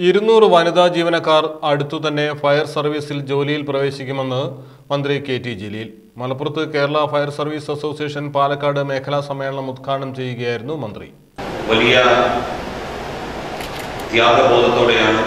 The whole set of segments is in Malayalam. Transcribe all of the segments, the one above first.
ഇരുന്നൂറ് വനിതാ ജീവനക്കാർ അടുത്തു തന്നെ ഫയർ സർവീസിൽ ജോലിയിൽ പ്രവേശിക്കുമെന്ന് മന്ത്രി കെ ടി ജലീൽ മലപ്പുറത്ത് Kerala fire service association Palakkad മേഖലാ സമ്മേളനം ഉദ്ഘാടനം ചെയ്യുകയായിരുന്നു മന്ത്രി വലിയ ത്യാഗബോധത്തോടെയാണ്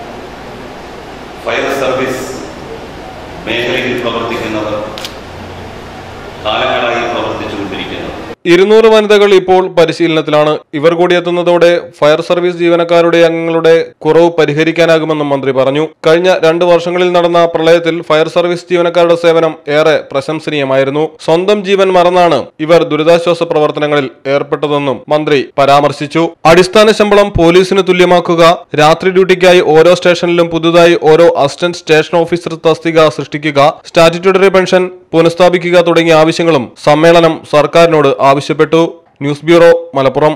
ഫയർ സർവീസ് മേഖലയിൽ പ്രവർത്തിക്കുന്നവർ കാലങ്ങളായി പ്രവർത്തിച്ചുകൊണ്ടിരിക്കുന്നത് ഇരുന്നൂറ് വനിതകൾ ഇപ്പോൾ പരിശീലനത്തിലാണ് ഇവർ കൂടി എത്തുന്നതോടെ ഫയർ സർവീസ് ജീവനക്കാരുടെ അംഗങ്ങളുടെ കുറവ് പരിഹരിക്കാനാകുമെന്നും മന്ത്രി പറഞ്ഞു കഴിഞ്ഞ രണ്ട് വർഷങ്ങളിൽ നടന്ന പ്രളയത്തിൽ ഫയർ സർവീസ് ജീവനക്കാരുടെ സേവനം ഏറെ പ്രശംസനീയമായിരുന്നു സ്വന്തം ജീവൻ മറന്നാണ് ഇവർ ദുരിതാശ്വാസ പ്രവർത്തനങ്ങളിൽ ഏർപ്പെട്ടതെന്നും മന്ത്രി പരാമർശിച്ചു അടിസ്ഥാന ശമ്പളം പോലീസിന് തുല്യമാക്കുക രാത്രി ഡ്യൂട്ടിക്കായി ഓരോ സ്റ്റേഷനിലും പുതുതായി ഓരോ അസിസ്റ്റന്റ് സ്റ്റേഷൻ ഓഫീസർ തസ്തിക സൃഷ്ടിക്കുക സ്റ്റാറ്റ്യൂട്ടറി പെൻഷൻ പുനഃസ്ഥാപിക്കുക തുടങ്ങിയ ആവശ്യങ്ങളും സമ്മേളനം സർക്കാരിനോട് ആവശ്യപ്പെട്ടു news bureau Malappuram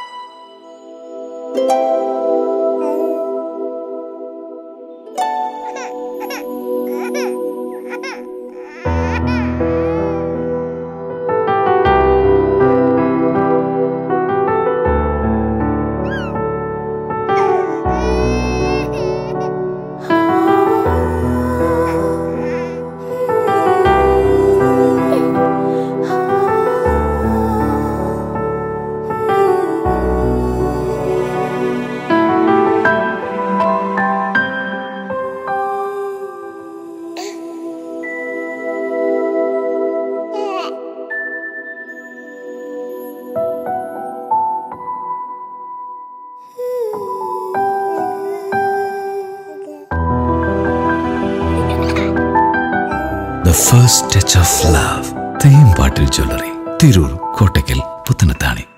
The first touch of love. തേമ്പാട്ടിൽ ജ്വല്ലറി തിരൂർ കോട്ടയ്ക്കൽ പുത്തനത്താണി